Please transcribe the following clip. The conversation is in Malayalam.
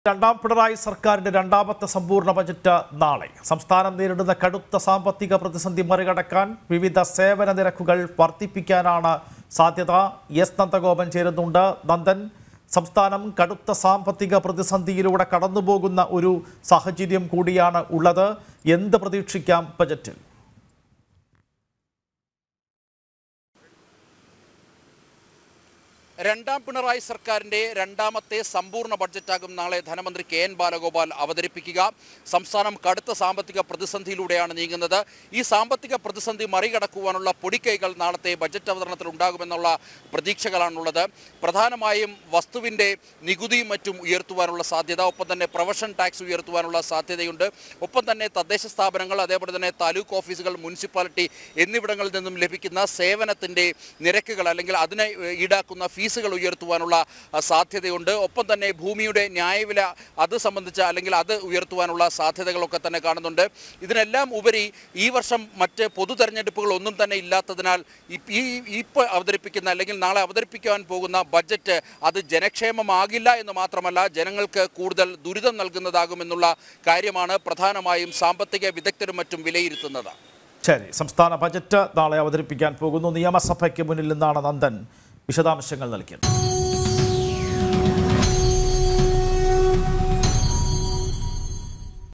രണ്ടാം പിണറായി സർക്കാരിന്റെ രണ്ടാമത്തെ സമ്പൂർണ്ണ ബജറ്റ് നാളെ സംസ്ഥാനം നേരിടുന്ന കടുത്ത സാമ്പത്തിക പ്രതിസന്ധി മറികടക്കാൻ വിവിധ സേവന നിരക്കുകൾ വർദ്ധിപ്പിക്കാനാണ് സാധ്യത എസ് നന്ദഗോപൻ ചേരുന്നുണ്ട് നന്ദൻ സംസ്ഥാനം കടുത്ത സാമ്പത്തിക പ്രതിസന്ധിയിലൂടെ കടന്നുപോകുന്ന ഒരു സാഹചര്യം കൂടിയാണ് ഉള്ളത് എന്ത് പ്രതീക്ഷിക്കാം ബജറ്റിൽ രണ്ടാം പിണറായി സർക്കാരിന്റെ രണ്ടാമത്തെ സമ്പൂർണ്ണ ബഡ്ജറ്റാകും നാളെ ധനമന്ത്രി കെ എൻ ബാലഗോപാൽ അവതരിപ്പിക്കുക സംസ്ഥാനം കടുത്ത സാമ്പത്തിക പ്രതിസന്ധിയിലൂടെയാണ് നീങ്ങുന്നത് ഈ സാമ്പത്തിക പ്രതിസന്ധി മറികടക്കുവാനുള്ള പൊടിക്കൈകൾ നാളത്തെ ബജറ്റ് അവതരണത്തിൽ ഉണ്ടാകുമെന്നുള്ള പ്രതീക്ഷകളാണുള്ളത് പ്രധാനമായും വസ്തുവിൻ്റെ നികുതിയും മറ്റും ഉയർത്തുവാനുള്ള സാധ്യത ഒപ്പം തന്നെ പ്രൊഫഷൻ ടാക്സ് ഉയർത്തുവാനുള്ള സാധ്യതയുണ്ട് ഒപ്പം തന്നെ തദ്ദേശ സ്ഥാപനങ്ങൾ അതേപോലെ തന്നെ താലൂക്ക് ഓഫീസുകൾ മുനിസിപ്പാലിറ്റി എന്നിവിടങ്ങളിൽ നിന്നും ലഭിക്കുന്ന സേവനത്തിൻ്റെ നിരക്കുകൾ അല്ലെങ്കിൽ അതിനെ ഏഹ്, ഈടാക്കുന്ന ഫീസുകൾ ഉയർത്തുവാനുള്ള ആ, സാധ്യതയുണ്ട് ഒപ്പം തന്നെ ഭൂമിയുടെ ന്യായവില അത് സംബന്ധിച്ച അല്ലെങ്കിൽ അത് ഉയർത്തുവാനുള്ള സാധ്യതകളൊക്കെ തന്നെ കാണുന്നുണ്ട് ഇതിനെല്ലാം ഉപരി ഈ വർഷം മറ്റ് പൊതു തെരഞ്ഞെടുപ്പുകൾ ഒന്നും തന്നെ ഇല്ലാത്തതിനാൽ ഇപ്പ- ഈ ഇപ്പോൾ അവതരിപ്പിക്കുന്ന അല്ലെങ്കിൽ നാളെ അവതരിപ്പിക്കുവാൻ പോകുന്ന ബഡ്ജറ്റ് അത് ജനക്ഷേമമാകില്ല എന്ന് മാത്രമല്ല ജനങ്ങൾക്ക് കൂടുതൽ ദുരിതം നൽകുന്നതാകുമെന്നുള്ള കാര്യമാണ് പ്രധാനമായും സാമ്പത്തിക വിദഗ്ധരും മറ്റും വിലയിരുത്തുന്നത് ശരി സംസ്ഥാന ബജറ്റ് നാളെ അവതരിപ്പിക്കാൻ പോകുന്നു നിയമസഭയ്ക്ക് മുന്നിൽ നിന്നാണ് നന്ദൻ വിശദാംശങ്ങൾ നൽകിയത്